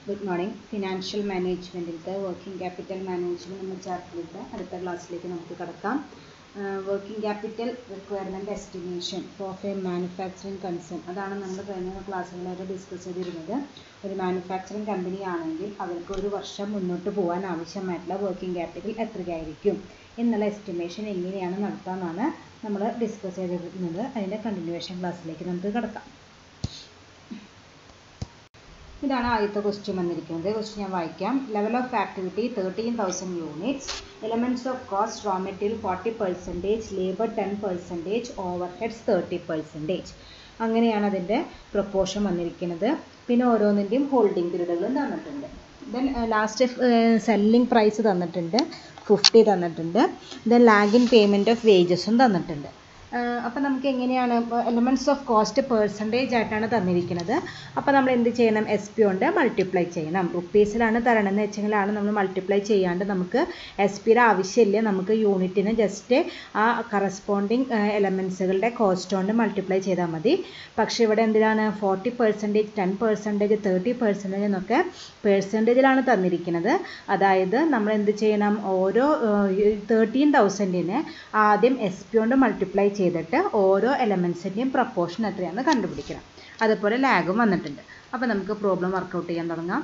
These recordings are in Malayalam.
ഗുഡ് മോർണിംഗ് ഫിനാൻഷ്യൽ മാനേജ്മെൻറ്റിലത്തെ വർക്കിംഗ് ക്യാപിറ്റൽ മാനേജ്മെൻറ്റ് എന്ന ചാപ്റ്ററിലത്തെ അടുത്ത ക്ലാസ്സിലേക്ക് നമുക്ക് കടക്കാം working capital requirement estimation for a manufacturing concern അതാണ് നമ്മൾ കഴിഞ്ഞ ക്ലാസ്സുകളായിട്ട് ഡിസ്കസ് ചെയ്തിരുന്നത് ഒരു മാനുഫാക്ചറിങ് കമ്പനി ആണെങ്കിൽ അവർക്ക് ഒരു വർഷം മുന്നോട്ട് പോകാൻ ആവശ്യമായിട്ടുള്ള വർക്കിംഗ് ക്യാപിറ്റൽ എത്രയായിരിക്കും എന്നുള്ള എസ്റ്റിമേഷൻ എങ്ങനെയാണ് നടത്താമെന്നാണ് നമ്മൾ ഡിസ്കസ് ചെയ്തിരുന്നത് അതിൻ്റെ കണ്ടിന്യൂവേഷൻ ക്ലാസ്സിലേക്ക് നമുക്ക് കിടക്കാം ഇതാണ് ആദ്യത്തെ ക്വസ്റ്റ്യൻ വന്നിരിക്കുന്നത് ക്വസ്റ്റ്യൻ ഞാൻ വായിക്കാം level of activity thirteen thousand units elements of cost raw material forty percentage labour ten percentage over heads thirty percentage അങ്ങനെയാണ് അതിൻ്റെ പ്രൊപ്പോർഷൻ വന്നിരിക്കുന്നത് പിന്നെ ഓരോന്നിൻ്റെയും ഹോൾഡിംഗ് പീരീഡുകളും തന്നിട്ടുണ്ട് ദെൻ ലാസ്റ്റ് സെല്ലിംഗ് പ്രൈസ് തന്നിട്ടുണ്ട് ഫിഫ്റ്റി തന്നിട്ടുണ്ട് ദെൻ ലാഗിൻ പേയ്മെൻറ്റ് ഓഫ് വേജസും തന്നിട്ടുണ്ട് അപ്പോൾ നമുക്ക് എങ്ങനെയാണ് എലമെൻറ്റ്സ് ഓഫ് കോസ്റ്റ് പേഴ്സൻറ്റേജ് ആയിട്ടാണ് തന്നിരിക്കുന്നത് അപ്പോൾ നമ്മൾ എന്ത് ചെയ്യണം എസ് പി കൊണ്ട് മൾട്ടിപ്ലൈ ചെയ്യണം റുപ്പീസിലാണ് തരണമെന്ന് വെച്ചെങ്കിലാണ് നമ്മൾ മൾട്ടിപ്ലൈ ചെയ്യാണ്ട് നമുക്ക് എസ് പിയുടെ ആവശ്യമില്ല നമുക്ക് യൂണിറ്റിന് ജസ്റ്റ് ആ കറസ്പോണ്ടിങ് എലമെൻറ്റ്സുകളുടെ കോസ്റ്റ് കൊണ്ട് മൾട്ടിപ്ലൈ ചെയ്താൽ മതി പക്ഷേ ഇവിടെ എന്തിനാണ് forty percentage ten percentage thirty percentage എന്നൊക്കെ പേഴ്സൻറ്റേജിലാണ് തന്നിരിക്കുന്നത് അതായത് നമ്മൾ എന്ത് ചെയ്യണം ഓരോ തേർട്ടീൻ തൗസൻഡിനെ ആദ്യം എസ് പി കൊണ്ട് മൾട്ടിപ്ലൈ ചെയ്തിട്ട് ഓരോ എലമെൻസിൻ്റെയും പ്രപ്പോർഷൻ എത്രയാണെന്ന് കണ്ടുപിടിക്കണം അതുപോലെ ലാഗും വന്നിട്ടുണ്ട് അപ്പോൾ നമുക്ക് പ്രോബ്ലം വർക്കൗട്ട് ചെയ്യാൻ തുടങ്ങാം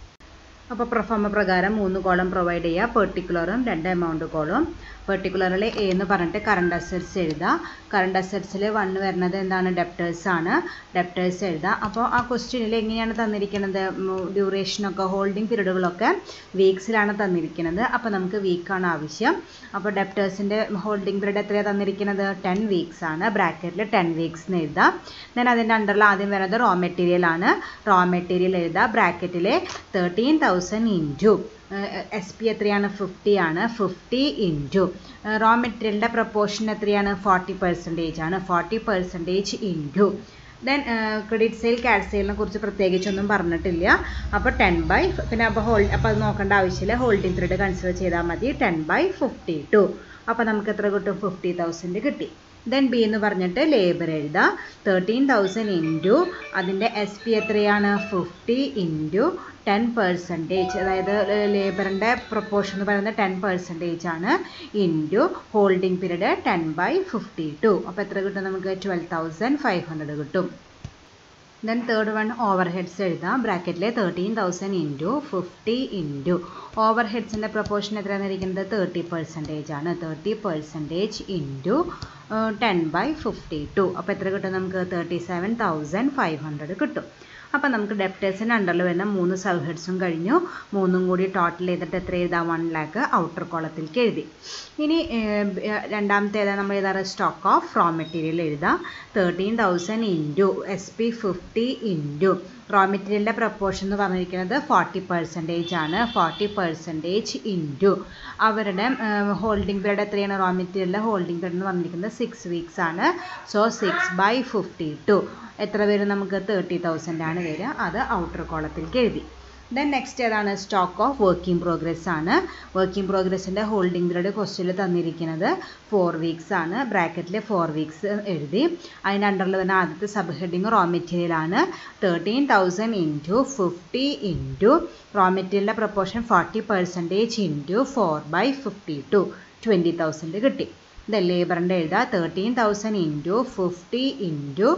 അപ്പോൾ പ്രൊഫോമ പ്രകാരം മൂന്ന് കോളം പ്രൊവൈഡ് ചെയ്യുക പെർട്ടിക്കുലറും രണ്ട് എമൗണ്ട് കോളും പെർട്ടിക്കുലറിൽ എ എന്ന് പറഞ്ഞിട്ട് കറണ്ട് അസറ്റ്സ് എഴുതുക കറണ്ട് അസറ്റ്സിൽ വണ്ണ് വരുന്നത് എന്താണ് ഡെപ്റ്റേഴ്സ് ആണ് ഡെപ്റ്റേഴ്സ് എഴുതുക അപ്പോൾ ആ ക്വസ്റ്റ്യനിൽ എങ്ങനെയാണ് തന്നിരിക്കുന്നത് ഡ്യൂറേഷനൊക്കെ ഹോൾഡിംഗ് പീരീഡുകളൊക്കെ വീക്സിലാണ് തന്നിരിക്കുന്നത് അപ്പോൾ നമുക്ക് വീക്കാണ് ആവശ്യം അപ്പോൾ ഡെപ്റ്റേഴ്സിൻ്റെ ഹോൾഡിംഗ് പീരീഡ് എത്രയാണ് തന്നിരിക്കുന്നത് ടെൻ വീക്സ് ആണ് ബ്രാക്കറ്റിൽ ടെൻ വീക്സ് എന്ന് എഴുതാം ദെൻ അതിൻ്റെ അണ്ടറിൽ ആദ്യം വരുന്നത് റോ മെറ്റീരിയൽ ആണ് റോ മെറ്റീരിയൽ എഴുതുക ബ്രാക്കറ്റിൽ thirteen thousand into S P എത്രയാണ് ഫിഫ്റ്റി ആണ് ഫിഫ്റ്റി ഇൻറ്റു റോ മെറ്റീരിയലിൻ്റെ പ്രപ്പോർഷൻ എത്രയാണ് ഫോർട്ടി പെർസെൻറ്റേജ് ആണ് forty percentage into then credit sale cash സെയിലിനെ കുറിച്ച് പ്രത്യേകിച്ചൊന്നും പറഞ്ഞിട്ടില്ല അപ്പോൾ ടെൻ ബൈ പിന്നെ അപ്പോൾ ഹോൾഡ് അപ്പോൾ അത് നോക്കേണ്ട ആവശ്യമില്ല ഹോൾഡിംഗ് പീരീഡ് കൺസിഡർ ചെയ്താൽ മതി ടെൻ ബൈ ഫിഫ്റ്റി ടു അപ്പോൾ നമുക്ക് എത്ര കിട്ടും ഫിഫ്റ്റി തൗസൻഡ് കിട്ടി ദെൻ ബി എന്ന് പറഞ്ഞിട്ട് ലേബർ എഴുതാം തേർട്ടീൻ തൗസൻഡ് ഇൻറ്റു അതിൻ്റെ എസ് പി എത്രയാണ് ഫിഫ്റ്റി ഇൻറ്റു ടെൻ പെർസെൻറ്റേജ് അതായത് ലേബറിൻ്റെ പ്രൊപ്പോർഷൻ എന്ന് പറയുന്നത് ടെൻ പെർസെൻറ്റേജ് ആണ് into holding period ten by fifty two അപ്പോൾ എത്ര കിട്ടും നമുക്ക് ട്വൽവ് തൗസൻഡ് ഫൈവ് ഹൺഡ്രഡ് കിട്ടും then third one over heads എഴുതാം ബ്രാക്കറ്റിൽ thirteen thousand into fifty into over ഹെഡ്സിൻ്റെ പ്രൊപ്പോർഷൻ എത്രയാണെന്ന് ഇരിക്കുന്നത് തേർട്ടി പെർസെൻറ്റേജ് ആണ് thirty percentage into ten by fifty two അപ്പോൾ എത്ര കിട്ടും നമുക്ക് thirty seven thousand five hundred കിട്ടും അപ്പോൾ നമുക്ക് ഡെപ്റ്റേഴ്സിൻ്റെ അണ്ടറിൽ വരുന്ന മൂന്ന് സബ് ഹെഡ്സും കഴിഞ്ഞു മൂന്നും കൂടി ടോട്ടൽ ചെയ്തിട്ട് എത്ര എഴുതാം വൺ ലാക്ക് ഔട്ടർ കോളത്തിലേക്ക് എഴുതി ഇനി രണ്ടാമത്തെ ഏതാ നമ്മൾ എഴുതാറ് സ്റ്റോക്ക് ഓഫ് റോ മെറ്റീരിയൽ എഴുതാം thirteen thousand into S P fifty into raw മെറ്റീരിയലിൻ്റെ പ്രപ്പോർഷൻ എന്ന് പറഞ്ഞിരിക്കുന്നത് ഫോർട്ടി പെർസെൻറ്റേജ് ആണ് ഫോർട്ടി പെർസെൻറ്റേജ് ഇൻറ്റു അവരുടെ ഹോൾഡിംഗ് പീരീഡ് എത്രയാണ് റോ മെറ്റീരിയലിൻ്റെ ഹോൾഡിംഗ് പീരീഡ് എന്ന് പറഞ്ഞിരിക്കുന്നത് സിക്സ് വീക്സ് ആണ് so six by fifty two എത്ര വരും നമുക്ക് തേർട്ടി തൗസൻഡ് ആണ് വരിക അത് ഔട്ടർ കോളത്തിലേക്ക് എഴുതി ദെൻ നെക്സ്റ്റ് ഏതാണ് സ്റ്റോക്ക് ഓഫ് വർക്കിംഗ് പ്രോഗ്രസ് ആണ് വർക്കിംഗ് പ്രോഗ്രസിൻ്റെ ഹോൾഡിംഗ് പീരീഡ് ക്വസ്റ്റ്യനിൽ തന്നിരിക്കുന്നത് ഫോർ വീക്സ് ആണ് ബ്രാക്കറ്റിൽ ഫോർ വീക്സ് എഴുതി അതിൻ്റെ അണ്ടറിൽ തന്നെ ആദ്യത്തെ സബ് ഹെഡിങ് റോ മെറ്റീരിയൽ ആണ് thirteen thousand into fifty into raw മെറ്റീരിയലിൻ്റെ proportion forty percentage into four by fifty two twenty thousand കിട്ടി ദ ലേബറിൻ്റെ എഴുതുക thirteen thousand into fifty into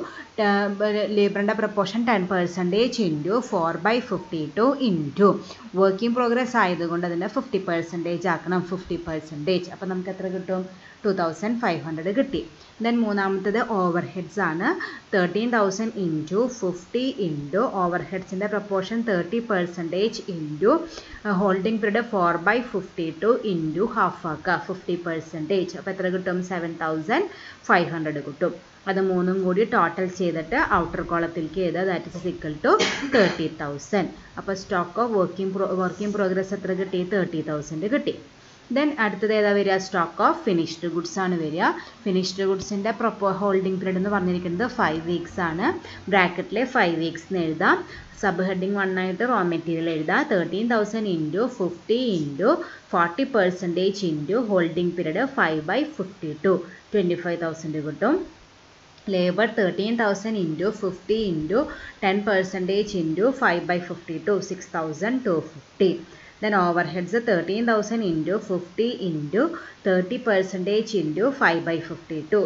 ലേബറിൻ്റെ proportion ten percentage into four by fifty two into working progress ആയതുകൊണ്ട് അതിൻ്റെ ഫിഫ്റ്റി പെർസെൻറ്റേജ് ആക്കണം ഫിഫ്റ്റി പെർസെൻറ്റേജ് അപ്പോൾ നമുക്ക് എത്ര കിട്ടും ടു തൗസൻഡ് ഫൈവ് ഹൺഡ്രഡ് കിട്ടി ദെൻ മൂന്നാമത്തത് ഓവർ ഹെഡ്സ് ആണ് thirteen thousand into fifty into over ഹെഡ്സിൻ്റെ proportion thirty percentage into holding period four by fifty two into half ആക്കുക ഫിഫ്റ്റി പെർസെൻറ്റേജ് അപ്പോൾ എത്ര കിട്ടും സെവൻ തൗസൻഡ് ഫൈവ് ഹൺഡ്രഡ് കിട്ടും അത് മൂന്നും കൂടി ടോട്ടൽ ചെയ്തിട്ട് ഔട്ടർ കോളത്തിലേക്ക് ചെയ്ത് that is equal to thirty thousand അപ്പോൾ stock of working pro working progress എത്ര കിട്ടി തേർട്ടി തൗസൻഡ് കിട്ടി ദെൻ അടുത്തത് ഏതാ വരിക സ്റ്റോക്ക് ഓഫ് ഫിനിഷ്ഡ് ഗുഡ്സ് ആണ് വരിക ഫിനിഷ്ഡ് ഗുഡ്സിൻ്റെ പ്രൊപ്പോ ഹോൾഡിംഗ് പീരീഡ് എന്ന് പറഞ്ഞിരിക്കുന്നത് ഫൈവ് വീക്സ് ആണ് ബ്രാക്കറ്റിലെ ഫൈവ് വീക്സ് എന്ന് എഴുതാം സബ് ഹെഡിങ് വൺ ആയിട്ട് റോ മെറ്റീരിയൽ എഴുതാം thirteen thousand into fifty into forty percentage into holding period five by fifty two twenty five thousand കിട്ടും labour thirteen thousand into fifty into ten percentage into five by fifty two six thousand two fifty then overheads 13000 into 50 into 30 percentage into 5 by 52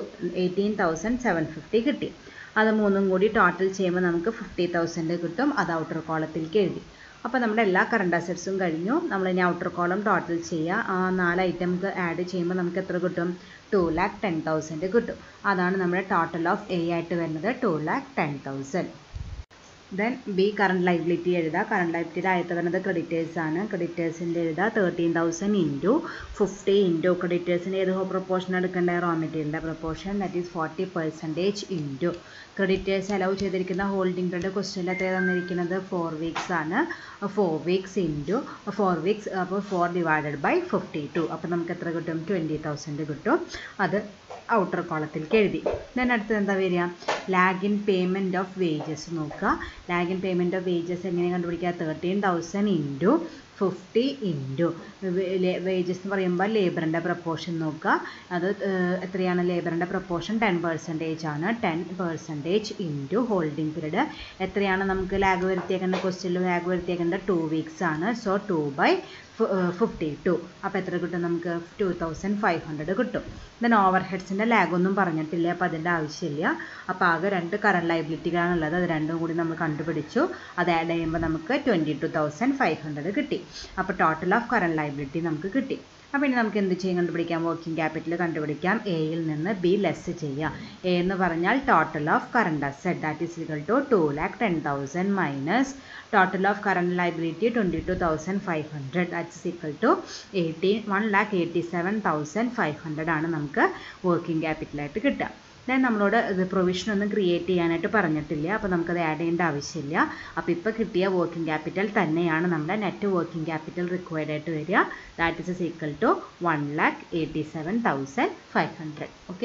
18750 കിട്ടി അത് മൂന്നും കൂടി ടോട്ടൽ ചെയ്യുമ്പോൾ നമുക്ക് ഫിഫ്റ്റി തൗസൻഡ് കിട്ടും അത് ഔട്ടർ കോളത്തിലേക്ക് എഴുതി അപ്പോൾ നമ്മുടെ എല്ലാ കറണ്ട് അസറ്റ്സും കഴിഞ്ഞു നമ്മൾ ഇനി ഔട്ടർ കോളം ടോട്ടൽ ചെയ്യുക ആ നാല് ഐറ്റംസ് ആഡ് ചെയ്യുമ്പോൾ നമുക്ക് എത്ര കിട്ടും ടു ലാക്ക് ടെൻ തൗസൻഡ് കിട്ടും അതാണ് നമ്മുടെ ടോട്ടൽ ഓഫ് എ ആയിട്ട് വരുന്നത് two lakh ten thousand then B current liability എഴുതുക കറണ്ട് ലൈബിലിറ്റിയുടെ ആദ്യത്തെ വരുന്നത് ക്രെഡിറ്റേഴ്സ് ആണ് ക്രെഡിറ്റേഴ്സിൻ്റെ എഴുതുക thirteen thousand into fifty into ക്രെഡിറ്റേഴ്സിന് ഏത് പ്രൊപ്പോർഷൻ എടുക്കേണ്ട റോ മെറ്റീരിയലിൻ്റെ proportion that is forty percentage into creditors allow ചെയ്തിരിക്കുന്ന ഹോൾഡിംഗ് പീരീഡ് ക്വസ്റ്റ്യനിൽ എത്ര തന്നിരിക്കുന്നത് ഫോർ വീക്സ് ആണ് four weeks into four weeks അപ്പോൾ four divided by fifty two അപ്പോൾ നമുക്ക് എത്ര കിട്ടും ട്വൻറ്റി തൗസൻഡ് കിട്ടും അത് ഔട്ടർ കോളത്തിലേക്ക് എഴുതി ദെൻ അടുത്തത് എന്താ വരിക lag in payment of wages നോക്കുക lag in payment of wages എങ്ങനെ കണ്ടുപിടിക്കുക thirteen thousand into fifty into wages എന്ന് പറയുമ്പോൾ ലേബറിൻ്റെ പ്രപ്പോർഷൻ നോക്കുക അത് എത്രയാണ് ലേബറിൻ്റെ പ്രപ്പോർഷൻ ടെൻ പെർസെൻറ്റേജ് ആണ് ten percentage into holding period എത്രയാണ് നമുക്ക് ലാഗ് വരുത്തിയേക്കേണ്ട ക്വസ്റ്റ്യനിൽ ലാഗ് വരുത്തിയേക്കേണ്ടത് ടു വീക്സ് ആണ് so two by fifty two അപ്പോൾ എത്ര കിട്ടും നമുക്ക് ടു തൗസൻഡ് ഫൈവ് ഹൺഡ്രഡ് കിട്ടും ദെൻ ഓവർ ഹെഡ്സിൻ്റെ ലാഗ് ഒന്നും പറഞ്ഞിട്ടില്ല അപ്പോൾ അതിൻ്റെ ആവശ്യമില്ല അപ്പോൾ ആകെ രണ്ട് കറണ്ട് ലൈബിലിറ്റികളാണുള്ളത് അത് രണ്ടും കൂടി നമ്മൾ കണ്ടുപിടിച്ചു അത് ആഡ് ചെയ്യുമ്പോൾ നമുക്ക് twenty two thousand five hundred കിട്ടി അപ്പോൾ ടോട്ടൽ ഓഫ് കറണ്ട് ലൈബിലിറ്റി നമുക്ക് കിട്ടി അപ്പോൾ ഇനി നമുക്ക് എന്ത് ചെയ്യും കണ്ടുപിടിക്കാം വർക്കിംഗ് ക്യാപിറ്റൽ കണ്ടുപിടിക്കാം എയിൽ നിന്ന് ബി ലെസ് ചെയ്യാം എ എന്ന് പറഞ്ഞാൽ total of current asset that is equal to two lakh ten thousand minus total of current liability twenty two thousand five hundred that is equal to eighty one lakh eighty seven thousand five hundred ആണ് നമുക്ക് വർക്കിംഗ് ക്യാപിറ്റലായിട്ട് കിട്ടുക ദെൻ നമ്മളോട് ഇത് പ്രൊവിഷൻ ഒന്നും ക്രിയേറ്റ് ചെയ്യാനായിട്ട് പറഞ്ഞിട്ടില്ല അപ്പോൾ നമുക്കത് ആഡ് ചെയ്യേണ്ട ആവശ്യമില്ല അപ്പോൾ ഇപ്പോൾ കിട്ടിയ വർക്കിംഗ് ക്യാപിറ്റൽ തന്നെയാണ് നമ്മുടെ നെറ്റ് വർക്കിംഗ് ക്യാപിറ്റൽ റിക്വയർഡ് ആയിട്ട് വരിക that is is equal to one lakh eighty seven thousand five hundred okay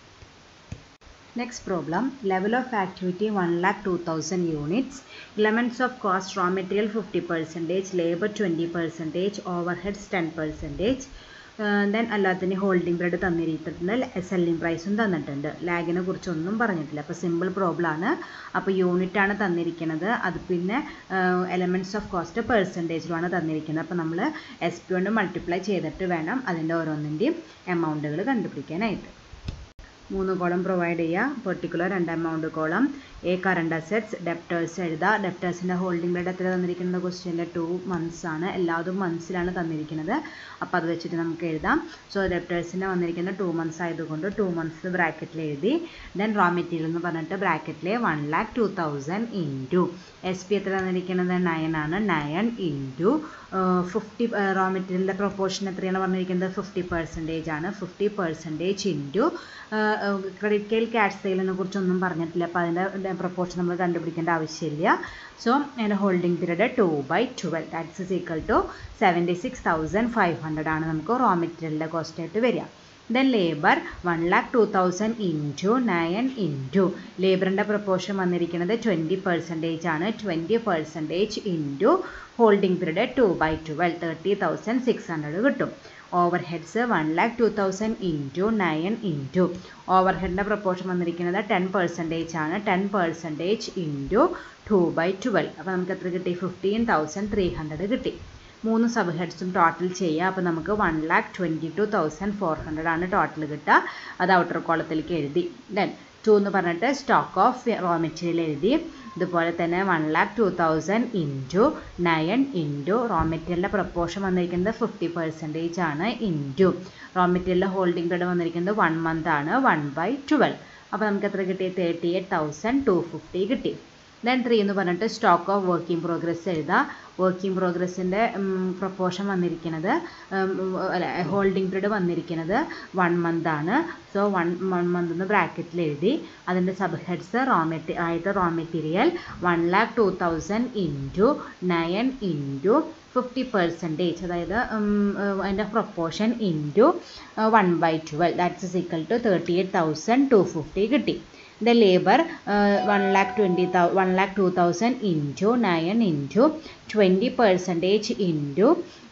Next problem, level of activity 1 lakh 2000 units, elements of cost raw material 50 percentage, labor 20 percentage, overheads 10 percentage. Then അല്ലാത്തതിന് ഹോൾഡിംഗ് പീരീഡ് തന്നിരിക്കുന്നത് സെല്ലിംഗ് പ്രൈസും തന്നിട്ടുണ്ട് ലാഗിനെ കുറിച്ചൊന്നും പറഞ്ഞിട്ടില്ല അപ്പോൾ സിമ്പിൾ പ്രോബ്ലം ആണ് അപ്പോൾ യൂണിറ്റ് ആണ് തന്നിരിക്കുന്നത് അത് പിന്നെ എലമെൻറ്റ്സ് ഓഫ് കോസ്റ്റ് പെർസെൻറ്റേജിലുമാണ് തന്നിരിക്കുന്നത് അപ്പോൾ നമ്മൾ എസ് പി കൊണ്ട് മൾട്ടിപ്ലൈ ചെയ്തിട്ട് വേണം അതിൻ്റെ ഓരോന്നിൻ്റെയും എമൗണ്ടുകൾ കണ്ടുപിടിക്കാനായിട്ട് മൂന്ന് കോളം പ്രൊവൈഡ് ചെയ്യുക പെർട്ടിക്കുലർ രണ്ട് amount column A current assets debtors എഴുതുക ഡെപ്റ്റേഴ്സിൻ്റെ ഹോൾഡിംഗ് പീരീഡ് എത്ര തന്നിരിക്കുന്നത് ക്വസ്റ്റ്യനിൽ ടു മന്ത്സ് ആണ് എല്ലാതും മന്ത്സിലാണ് തന്നിരിക്കുന്നത് അപ്പോൾ അത് വെച്ചിട്ട് നമുക്ക് എഴുതാം സോ ഡെപ്റ്റേഴ്സിൻ്റെ വന്നിരിക്കുന്നത് ടു മന്ത്സ് ആയതുകൊണ്ട് ടു മന്ത്സ് ബ്രാക്കറ്റിൽ എഴുതി ദെൻ റോ മെറ്റീരിയൽ എന്ന് പറഞ്ഞിട്ട് ബ്രാക്കറ്റിൽ one lakh two thousand into S P എത്ര തന്നിരിക്കുന്നത് നയൻ ആണ് നയൻ ഇൻറ്റു ഫിഫ്റ്റി റോ മെറ്റീരിയലിൻ്റെ പ്രൊപ്പോർഷൻ എത്രയാണ് പറഞ്ഞിരിക്കുന്നത് ഫിഫ്റ്റി പെർസെൻറ്റേജ് ആണ് ഫിഫ്റ്റി പെർസെൻറ്റേജ് ഇൻറ്റു ക്രെഡിറ്റ് കെയിൽ ക്യാഷ് സെയിലിനെ കുറിച്ചൊന്നും പറഞ്ഞിട്ടില്ല അപ്പോൾ അതിൻ്റെ പ്രൊപ്പോർഷൻ നമ്മൾ കണ്ടുപിടിക്കേണ്ട ആവശ്യമില്ല സോ അതിൻ്റെ holding period two by twelve that's is equal to seventy six thousand five hundred ആണ് നമുക്ക് റോ മെറ്റീരിയലിൻ്റെ കോസ്റ്റ് ആയിട്ട് വരിക then labour one lakh two thousand into nine into ലേബറിൻ്റെ പ്രൊപ്പോർഷൻ വന്നിരിക്കുന്നത് ട്വൻറ്റി പെർസെൻറ്റേജ് ആണ് twenty percentage into holding period two by twelve thirty thousand six hundred കിട്ടും over heads one lakh two thousand into nine into ഓവർ ഹെഡിൻ്റെ പ്രൊപ്പോർഷൻ വന്നിരിക്കുന്നത് ടെൻ പെർസെൻറ്റേജ് ആണ് ten percentage into two by twelve അപ്പോൾ നമുക്ക് എത്ര കിട്ടി ഫിഫ്റ്റീൻ തൗസൻഡ് ത്രീ ഹൺഡ്രഡ് കിട്ടി മൂന്ന് സബ് ഹെഡ്സും ടോട്ടൽ ചെയ്യുക അപ്പോൾ നമുക്ക് one lakh twenty two thousand four hundred ആണ് ടോട്ടൽ കിട്ടുക അത് ഔട്ടർ കോളത്തിലേക്ക് എഴുതി ദെൻ ടു എന്ന് പറഞ്ഞിട്ട് സ്റ്റോക്ക് ഓഫ് റോ മെറ്റീരിയൽ എഴുതി ഇതുപോലെ തന്നെ one lakh two thousand into nine into raw മെറ്റീരിയലിൻ്റെ പ്രപ്പോർഷൻ വന്നിരിക്കുന്നത് ഫിഫ്റ്റി പെർസെൻറ്റേജ് ആണ് ഇൻറ്റു റോ മെറ്റീരിയലിൻ്റെ ഹോൾഡിംഗ് പീരീഡ് വന്നിരിക്കുന്നത് വൺ മന്ത് ആണ് വൺ ബൈ ട്വൽവ് അപ്പോൾ നമുക്ക് എത്ര കിട്ടി thirty eight thousand two fifty കിട്ടി ദെൻ ത്രീ എന്ന് പറഞ്ഞിട്ട് സ്റ്റോക്ക് ഓഫ് വർക്കിംഗ് പ്രോഗ്രസ് എഴുതുക വർക്കിംഗ് പ്രോഗ്രസിൻ്റെ പ്രപ്പോർഷൻ വന്നിരിക്കുന്നത് അല്ല ഹോൾഡിംഗ് പീരീഡ് വന്നിരിക്കുന്നത് വൺ മന്ത് ആണ് സോ വൺ വൺ മന്ത് എന്ന് ബ്രാക്കറ്റിൽ എഴുതി അതിൻ്റെ സബ് ഹെഡ്സ് റോ മെറ്റീ ആയിട്ട് raw material one lakh two thousand into nine into fifty percentage അതായത് അതിൻ്റെ proportion into one by twelve that's is equal to thirty eight thousand two fifty കിട്ടി the labor uh, 1 lakh 20 1 lakh 2000 into 9 into 20 percentage into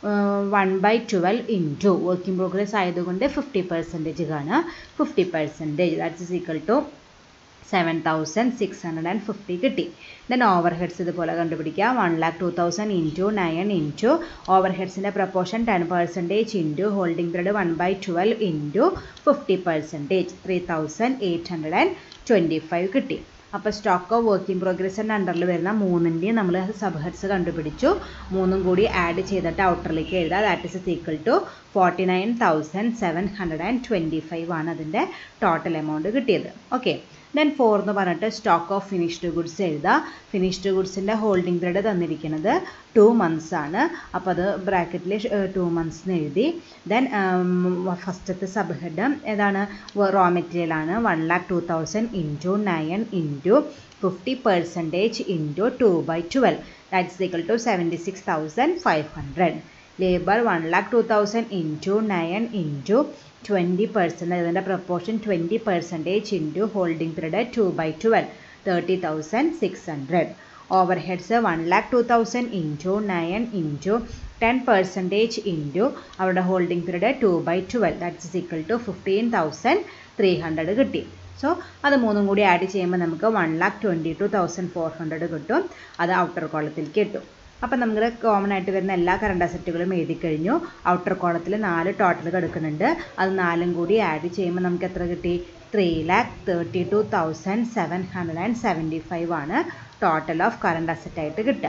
one by twelve into working progress ആയതുകൊണ്ട് ഫിഫ്റ്റി പെർസെൻറ്റേജ് കാണുക fifty percentage that's is equal to seven thousand six hundred and fifty കിട്ടി ദെൻ ഓവർ ഹെഡ്സ് ഇതുപോലെ കണ്ടുപിടിക്കുക one lakh two thousand into nine into over ഹെഡ്സിൻ്റെ proportion ten percentage into holding period one by twelve into fifty percentage three thousand eight hundred and twenty five കിട്ടി അപ്പോൾ സ്റ്റോക്ക് ഓഫ് വർക്കിംഗ് പ്രോഗ്രസിൻ്റെ അണ്ടറിൽ വരുന്ന മൂന്നിൻ്റെയും നമ്മൾ സബ് ഹെഡ്സ് കണ്ടുപിടിച്ചു മൂന്നും കൂടി ആഡ് ചെയ്തിട്ട് ഔട്ടറിലേക്ക് എഴുതുക that is equal to forty nine thousand seven hundred and twenty five ആണ് അതിൻ്റെ ടോട്ടൽ എമൗണ്ട് കിട്ടിയത് ഓക്കെ ദെൻ ഫോർ എന്ന് പറഞ്ഞിട്ട് സ്റ്റോക്ക് ഓഫ് ഫിനിഷ്ഡ് ഗുഡ്സ് എഴുതുക ഫിനിഷ്ഡ് ഗുഡ്സിൻ്റെ ഹോൾഡിംഗ് പീരീഡ് തന്നിരിക്കുന്നത് ടു മന്ത്സ് ആണ് അപ്പോൾ അത് ബ്രാക്കറ്റിൽ ടു മന്ത്സ് എന്ന് എഴുതി ദെൻ ഫസ്റ്റത്തെ സബ് ഹെഡ് ഏതാണ് റോ മെറ്റീരിയൽ ആണ് one lakh two thousand into nine into fifty percentage into two by twelve that's equal to seventy six thousand five hundred labour one lakh two thousand into nine into twenty percent അതിൻ്റെ proportion twenty percentage into holding period two by twelve thirty thousand six hundred over heads one lakh two thousand into nine into ten percentage into അവരുടെ holding period two by twelve that's is equal to fifteen thousand three hundred കിട്ടി സോ അത് മൂന്നും കൂടി ആഡ് ചെയ്യുമ്പോൾ നമുക്ക് one lakh twenty two thousand four hundred കിട്ടും അത് ഔട്ടർ കോളത്തിലേക്ക് കിട്ടും അപ്പം നമ്മൾ കോമൺ ആയിട്ട് വരുന്ന എല്ലാ കറണ്ട് അസറ്റുകളും എഴുതി കഴിഞ്ഞു ഔട്ടർ കോളത്തിൽ നാല് ടോട്ടൽ കിടക്കുന്നുണ്ട് അത് നാലും കൂടി ആഡ് ചെയ്യുമ്പോൾ നമുക്ക് എത്ര കിട്ടി three lakh thirty two thousand seven hundred and seventy five ആണ് ടോട്ടൽ ഓഫ് കറണ്ട് അസറ്റ് ആയിട്ട് കിട്ടുക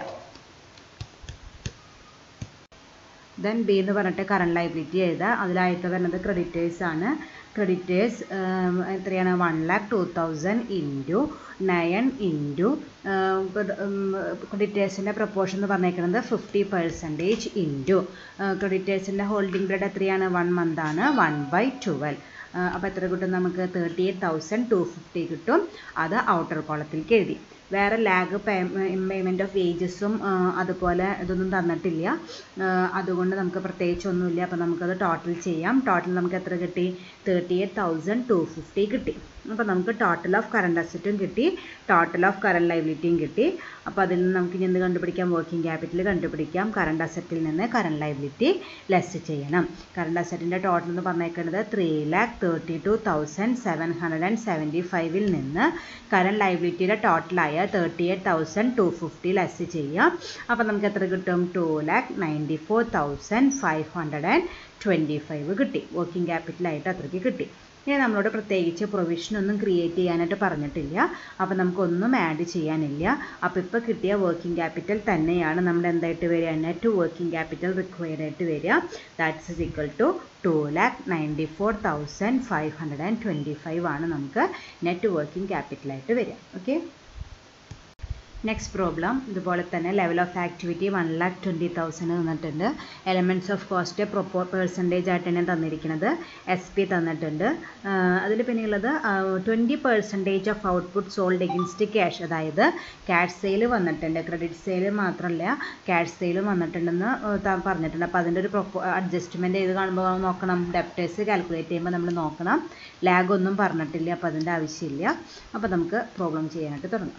ദെൻ ബി എന്ന് പറഞ്ഞിട്ട് കറണ്ട് ലൈബിലിറ്റി എഴുതുക അതിലായിട്ട് വരുന്നത് ക്രെഡിറ്റേഴ്സ് ആണ് ക്രെഡിറ്റേഴ്സ് എത്രയാണ് one lakh two thousand into nine into ക്രെഡിറ്റേഴ്സിൻ്റെ പ്രപ്പോർഷൻ എന്ന് പറഞ്ഞേക്കുന്നത് ഫിഫ്റ്റി പെർസെൻറ്റേജ് ഇൻറ്റു ക്രെഡിറ്റേഴ്സിൻ്റെ ഹോൾഡിംഗ് പീരീഡ് എത്രയാണ് വൺ മന്ത് ആണ് വൺ ബൈ ട്വൽവ് അപ്പോൾ എത്ര കിട്ടും നമുക്ക് thirty eight thousand two fifty കിട്ടും അത് ഔട്ടർ കോളത്തിലേക്ക് എഴുതി വേറെ ലാഗ് പേയ്മെൻറ്റ് ഓഫ് വേജസും അതുപോലെ ഇതൊന്നും തന്നിട്ടില്ല അതുകൊണ്ട് നമുക്ക് പ്രത്യേകിച്ച് ഒന്നുമില്ല അപ്പോൾ നമുക്കത് ടോട്ടൽ ചെയ്യാം ടോട്ടൽ നമുക്ക് എത്ര കിട്ടി thirty eight thousand two fifty കിട്ടി അപ്പോൾ നമുക്ക് ടോട്ടൽ ഓഫ് കറണ്ട് അസറ്റും കിട്ടി ടോട്ടൽ ഓഫ് കറണ്ട് ലൈബിലിറ്റിയും കിട്ടി അപ്പോൾ അതിൽ നിന്ന് നമുക്ക് ഇനി എന്ത് കണ്ടുപിടിക്കാം വർക്കിംഗ് ക്യാപിറ്റൽ കണ്ടുപിടിക്കാം കറണ്ട് അസറ്റിൽ നിന്ന് കറണ്ട് ലൈബിലിറ്റി ലെസ് ചെയ്യണം കറണ്ട് അസറ്റിൻ്റെ ടോട്ടൽ എന്ന് പറഞ്ഞേക്കുന്നത് three lakh thirty two thousand seven hundred and seventy ഫൈവിൽ നിന്ന് കറണ്ട് ലൈബിലിറ്റിയുടെ ടോട്ടലായ thirty eight thousand two fifty less ചെയ്യാം അപ്പോൾ നമുക്ക് എത്ര കിട്ടും two lakh ninety four thousand five hundred and twenty five കിട്ടി വർക്കിംഗ് ക്യാപിറ്റലായിട്ട് അത്രയ്ക്ക് കിട്ടി ഇനി നമ്മളോട് പ്രത്യേകിച്ച് പ്രൊവിഷൻ ഒന്നും ക്രിയേറ്റ് ചെയ്യാനായിട്ട് പറഞ്ഞിട്ടില്ല അപ്പോൾ നമുക്കൊന്നും ആഡ് ചെയ്യാനില്ല അപ്പോൾ ഇപ്പോൾ കിട്ടിയ വർക്കിംഗ് ക്യാപിറ്റൽ തന്നെയാണ് നമ്മുടെ എന്തായിട്ട് വരിക നെറ്റ് വർക്കിംഗ് ക്യാപിറ്റൽ റിക്വയർഡ് ആയിട്ട് വരിക that's is equal to two lakh ninety four thousand five hundred and twenty five ആണ് നമുക്ക് നെറ്റ് വർക്കിംഗ് ക്യാപിറ്റലായിട്ട് വരിക ഓക്കെ നെക്സ്റ്റ് പ്രോബ്ലം ഇതുപോലെ തന്നെ level of activity one lakh twenty thousand തന്നിട്ടുണ്ട് എലമെൻറ്റ്സ് ഓഫ് കോസ്റ്റ് പ്രൊപ്പോ പെർസെൻറ്റേജ് ആയിട്ട് തന്നെ തന്നിരിക്കുന്നത് എസ് പി തന്നിട്ടുണ്ട് അതിൽ പിന്നെയുള്ളത് twenty percentage of output sold against cash അതായത് ക്യാഷ് സെയിൽ വന്നിട്ടുണ്ട് ക്രെഡിറ്റ് സെയിൽ മാത്രമല്ല ക്യാഷ് സെയിലും വന്നിട്ടുണ്ടെന്ന് പറഞ്ഞിട്ടുണ്ട് അപ്പോൾ അതിൻ്റെ ഒരു പ്രൊപ്പോ അഡ്ജസ്റ്റ്മെൻറ്റ് ചെയ്ത് കാണുമ്പോൾ നോക്കണം ഡെപ്റ്റേഴ്സ് കാൽക്കുലേറ്റ് ചെയ്യുമ്പോൾ നമ്മൾ നോക്കണം ലാഗ് ഒന്നും പറഞ്ഞിട്ടില്ല അപ്പോൾ അതിൻ്റെ ആവശ്യമില്ല അപ്പോൾ നമുക്ക് പ്രോബ്ലം ചെയ്യാനായിട്ട് തുടങ്ങാം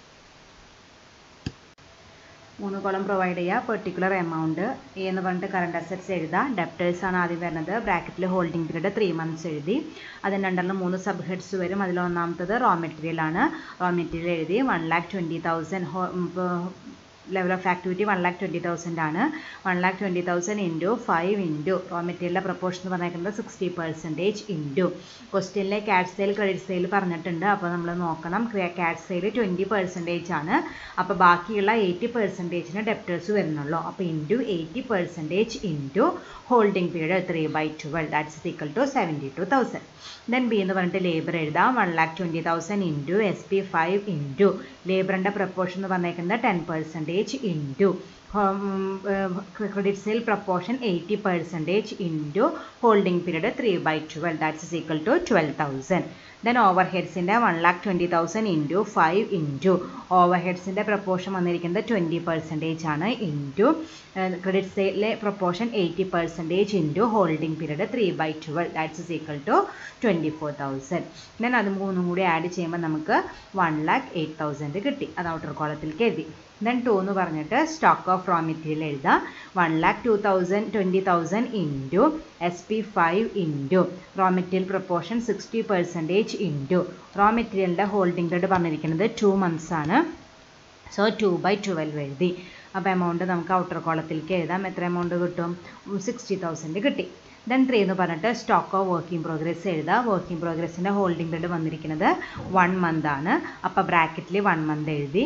മൂന്ന് കോളം പ്രൊവൈഡ് ചെയ്യുക പെർട്ടിക്കുലർ എമൗണ്ട് എ എന്ന് പറഞ്ഞിട്ട് കറണ്ട് അസറ്റ്സ് എഴുതുക ഡെപ്റ്റേഴ്സ് ആണ് ആദ്യം വരുന്നത് ബ്രാക്കറ്റിൽ ഹോൾഡിംഗ് പീരീഡ് ത്രീ മന്ത്സ് എഴുതി അതിൻ്റെ അണ്ടറിൽ മൂന്ന് സബ് ഹെഡ്സ് വരും അതിൽ ഒന്നാമത്തത് റോ മെറ്റീരിയൽ ആണ് റോ മെറ്റീരിയൽ എഴുതി one lakh twenty thousand level of activity one lakh twenty thousand ആണ് one lakh twenty thousand into five into raw മെറ്റീരിയലിൻ്റെ പ്രപ്പോർഷൻ എന്ന് പറഞ്ഞിരിക്കുന്നത് സിക്സ്റ്റി പെർസെൻറ്റേജ് ഇൻറ്റു ക്വസ്റ്റ്യനിലെ ക്യാഷ് സെയിൽ ക്രെഡിറ്റ് സെയിൽ പറഞ്ഞിട്ടുണ്ട് അപ്പോൾ നമ്മൾ നോക്കണം ക്യാഷ് സെയിൽ ട്വൻറ്റി പെർസെൻറ്റേജ് ആണ് അപ്പോൾ ബാക്കിയുള്ള എയ്റ്റി പെർസെൻറ്റേജിന് ഡെപ്റ്റേഴ്സ് വരുന്നുള്ളൂ അപ്പോൾ into eighty percentage into holding period three by twelve that's equal to seventy two thousand then B എന്ന് പറഞ്ഞിട്ട് ലേബർ എഴുതാം one lakh twenty thousand into S P five into ലേബറിൻ്റെ പ്രപ്പോർഷൻ എന്ന് പറഞ്ഞേക്കുന്നത് ten percentage into credit sale proportion eighty percentage into holding period three by twelve that's is equal to twelve thousand then ഓവർ ഹെഡ്സിൻ്റെ one lakh twenty thousand into five into over ഹെഡ്സിൻ്റെ പ്രപ്പോർഷൻ വന്നിരിക്കുന്നത് ട്വൻറ്റി പെർസെൻറ്റേജ് ആണ് ഇൻറ്റു ക്രെഡിറ്റ് സെയിലെ proportion eighty percentage into holding period three by twelve that's is equal to twenty four thousand then അത് മൂന്നും കൂടി ആഡ് ചെയ്യുമ്പോൾ നമുക്ക് വൺ ലാക്ക് എയ്റ്റ് തൗസൻഡ് കിട്ടി അത് ഔട്ടർ കോളത്തിലേക്ക് എഴുതി ദെൻ ടു എന്ന് പറഞ്ഞിട്ട് stock of of raw material എഴുതാം one lakh two thousand twenty thousand into S P five into raw material proportion sixty percentage into raw മെറ്റീരിയലിൻ്റെ ഹോൾഡിംഗ് പീരീഡ് പറഞ്ഞിരിക്കുന്നത് ടു മന്ത്സ് ആണ് സോ ടു ബൈ ട്വൽവ് എഴുതി അപ്പോൾ എമൗണ്ട് നമുക്ക് ഔട്ടർ കോളത്തിലേക്ക് എഴുതാം എത്ര എമൗണ്ട് കിട്ടും സിക്സ്റ്റി തൗസൻഡ് കിട്ടി ദെൻ ത്രീ എന്ന് പറഞ്ഞിട്ട് സ്റ്റോക്ക് ഓഫ് വർക്കിംഗ് പ്രോഗ്രസ് എഴുതാം വർക്കിംഗ് പ്രോഗ്രസ്സിൻ്റെ ഹോൾഡിംഗ് പീരീഡ് വന്നിരിക്കുന്നത് വൺ മന്ത് ആണ് അപ്പോൾ ബ്രാക്കറ്റിൽ വൺ മന്ത് എഴുതി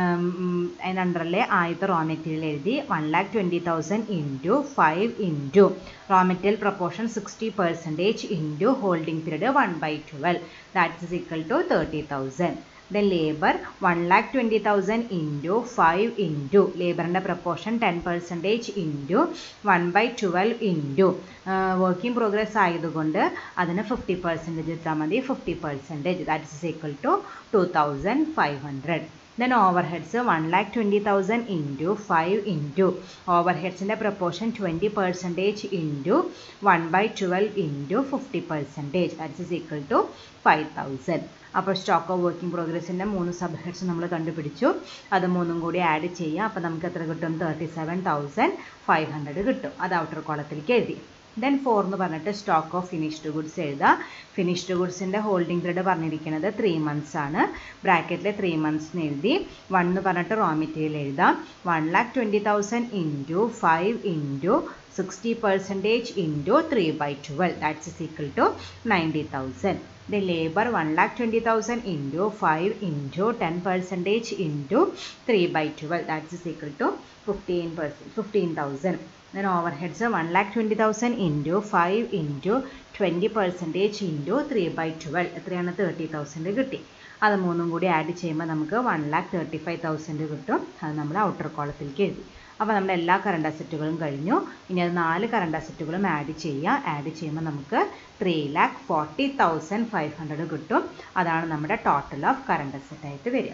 അതിൻ്റെ അണ്ടറിലെ ആദ്യത്തെ റോ മെറ്റീരിയൽ എഴുതി one lakh twenty thousand into five into raw material proportion sixty percentage into holding period one by twelve that is equal to thirty thousand then labour one lakh twenty thousand into five into ലേബറിൻ്റെ proportion ten percentage into one by twelve into working progress ആയതുകൊണ്ട് അതിന് ഫിഫ്റ്റി പെർസെൻറ്റേജ് ഇട്ടാൽ മതി fifty percentage that is equal to two thousand five hundred then over heads one lakh twenty thousand into five into over ഹെഡ്സിൻ്റെ proportion twenty percentage into one by twelve into fifty percentage that is equal to five thousand അപ്പോൾ സ്റ്റോക്ക് ഓഫ് വർക്കിംഗ് പ്രോഗ്രസിൻ്റെ മൂന്ന് സബ് ഹെഡ്സ് നമ്മൾ കണ്ടുപിടിച്ചു അത് മൂന്നും കൂടി ആഡ് ചെയ്യാം അപ്പോൾ നമുക്ക് എത്ര കിട്ടും thirty seven thousand five hundred കിട്ടും അത് ഔട്ടർ കോളത്തിലേക്ക് എഴുതി ദെൻ ഫോർ എന്ന് പറഞ്ഞിട്ട് സ്റ്റോക്ക് ഓഫ് ഫിനിഷ്ഡ് ഗുഡ്സ് എഴുതാം ഫിനിഷ്ഡ് ഗുഡ്സിൻ്റെ ഹോൾഡിംഗ് പീരീഡ് പറഞ്ഞിരിക്കുന്നത് ത്രീ മന്ത്സ് ആണ് ബ്രാക്കറ്റിൽ ത്രീ മന്ത്സ് എന്ന് എഴുതി വൺ എന്ന് പറഞ്ഞിട്ട് റോ മെറ്റീരിയൽ എഴുതാം one lakh twenty thousand into five into sixty percentage into three by twelve that's is equal to ninety thousand the labor 1 lakh 20,000 into 5 into 10 percentage into 3 by 12 that is equal to 15 percent 15,000 then overheads 1 lakh 20,000 into 5 into 20 percentage into 3 by 12 എത്രയാണ് തേർട്ടി തൗസൻഡ് കിട്ടി അത് മൂന്നും കൂടി ആഡ് ചെയ്യുമ്പോൾ നമുക്ക് one lakh thirty five thousand കിട്ടും അത് നമ്മൾ ഔട്ടർ കോളത്തിലേക്ക് എഴുതി അപ്പോൾ നമ്മുടെ എല്ലാ കറണ്ട് അസറ്റുകളും കഴിഞ്ഞു ഇനി അത് നാല് കറണ്ട് അസറ്റുകളും ആഡ് ചെയ്യുക ആഡ് ചെയ്യുമ്പോൾ നമുക്ക് three lakh forty thousand five hundred കിട്ടും അതാണ് നമ്മുടെ ടോട്ടൽ ഓഫ് കറണ്ട് അസറ്റ് ആയിട്ട് വരിക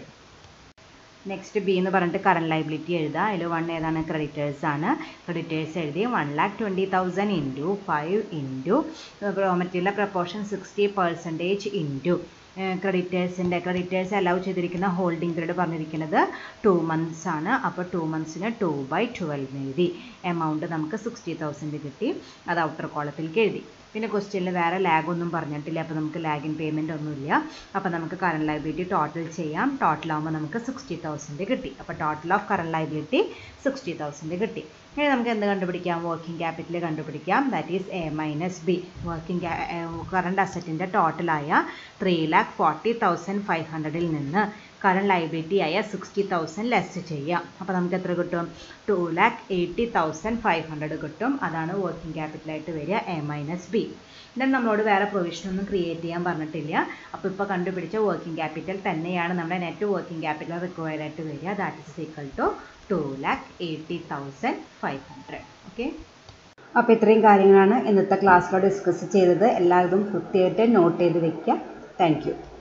നെക്സ്റ്റ് ബി എന്ന് പറഞ്ഞിട്ട് കറണ്ട് ലൈബിലിറ്റി എഴുതുക അതിൽ വൺ ഏതാണ് ക്രെഡിറ്റേഴ്സ് ആണ് ക്രെഡിറ്റേഴ്സ് എഴുതി one lakh twenty thousand into five into raw material proportion sixty percentage into ക്രെഡിറ്റേഴ്സിൻ്റെ ക്രെഡിറ്റേഴ്സ് അലൗ ചെയ്തിരിക്കുന്ന ഹോൾഡിംഗ് പീരീഡ് പറഞ്ഞിരിക്കുന്നത് ടു മന്ത്സ് ആണ് അപ്പോൾ ടു മന്ത്സിന് ടു ബൈ ട്വൽവ് എഴുതി എമൗണ്ട് നമുക്ക് സിക്സ്റ്റി തൗസൻഡ് കിട്ടി അത് ഔട്ടർ കോളത്തിലേക്ക് എഴുതി പിന്നെ ക്വസ്റ്റ്യനിൽ വേറെ ലാഗ് ഒന്നും പറഞ്ഞിട്ടില്ല അപ്പോൾ നമുക്ക് ലാഗിൻ പേയ്മെൻ്റ് ഒന്നുമില്ല അപ്പോൾ നമുക്ക് കറണ്ട് ലൈബിലിറ്റി ടോട്ടൽ ചെയ്യാം ടോട്ടൽ ആകുമ്പോൾ നമുക്ക് സിക്സ്റ്റി തൗസൻഡ് കിട്ടി അപ്പോൾ total of current liability sixty thousand കിട്ടി ഇനി നമുക്ക് എന്ത് കണ്ടുപിടിക്കാം വർക്കിംഗ് ക്യാപിറ്റൽ കണ്ടുപിടിക്കാം that is A minus B working current അസറ്റിൻ്റെ ടോട്ടലായ three lakh forty thousand five ഹൺഡ്രഡിൽ നിന്ന് കറണ്ട് ലൈബിലിറ്റി ആയ സിക്സ്റ്റി തൗസൻഡ് ലെസ് ചെയ്യാം അപ്പോൾ നമുക്ക് എത്ര കിട്ടും two lakh eighty thousand five hundred കിട്ടും അതാണ് വർക്കിംഗ് ക്യാപിറ്റലായിട്ട് വരിക എ മൈനസ് ബി ദെൻ നമ്മളോട് വേറെ പ്രൊവിഷൻ ഒന്നും ക്രിയേറ്റ് ചെയ്യാൻ പറഞ്ഞിട്ടില്ല അപ്പോൾ ഇപ്പോൾ കണ്ടുപിടിച്ച വർക്കിംഗ് ക്യാപിറ്റൽ തന്നെയാണ് നമ്മുടെ നെറ്റ് വർക്കിംഗ് ക്യാപിറ്റൽ റിക്വയർഡ് ആയിട്ട് വരിക that is equal to two lakh eighty thousand five hundred okay അപ്പോൾ ഇത്രയും കാര്യങ്ങളാണ് ഇന്നത്തെ ക്ലാസ്സിലൂടെ ഡിസ്കസ് ചെയ്തത് എല്ലാവരും കൃത്യമായിട്ട് നോട്ട് ചെയ്ത് വെക്കുക താങ്ക് യു